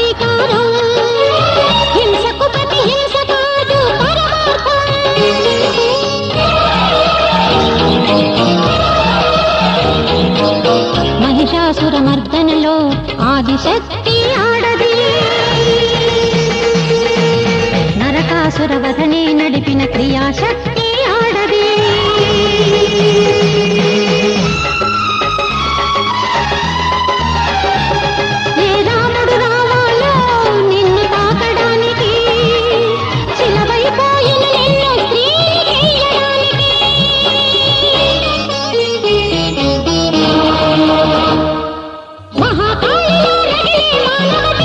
ప్రతీకారం హింసకు ప్రతి హింస కాదు పరమార్థం మహిషాసుర మర్దనలో ఆదిశక్తి ఆడది నరకాసుర వధనే నడిపిన క్రియాశక్తి ఆడది ఏ రాముడు రావాలో నిన్ను తాకడానికి చిలవైపోయిన నిన్ను స్త్రీని చెయ్యడానికి మహాకాళిలో రగిలే మానవతి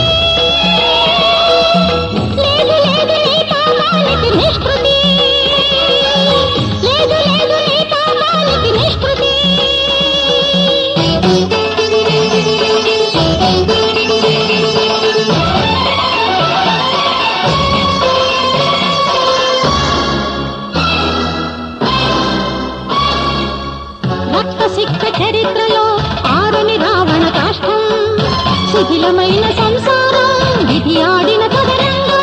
లేదు లేదు నీ పాపానికి నిష్కృతి లేదు లేదు నీ పాపానికి నిష్కృతి రక్త శిక్ష చరిత్రలో ఆరని రావణ కాష్టం శిథిలమైన సంసారం విధి ఆడిన తదరంగం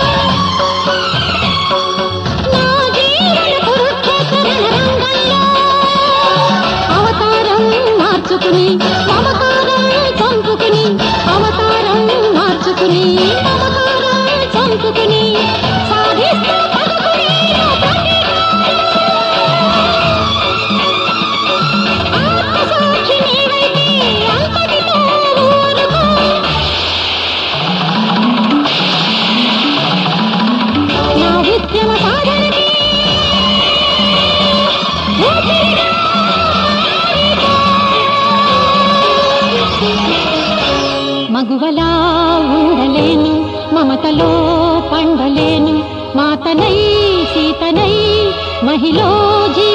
నా జీవన కురుక్షేత్ర రణరంగంలో అవతారం మార్చుకుని మమకారం చంపుకుని అవతారం మార్చుకుని మమకారం చంపుకుని సాధిస్తా పలుకుని ఆత్మసాక్షి నీవైతే అంతటితో ఊరుకో నా ఉద్యమ సాధనకి ఊపిరిగా మగువలా ఉండలేను మమతలో పండలేను మాతనై సీతనై మహిళో జీ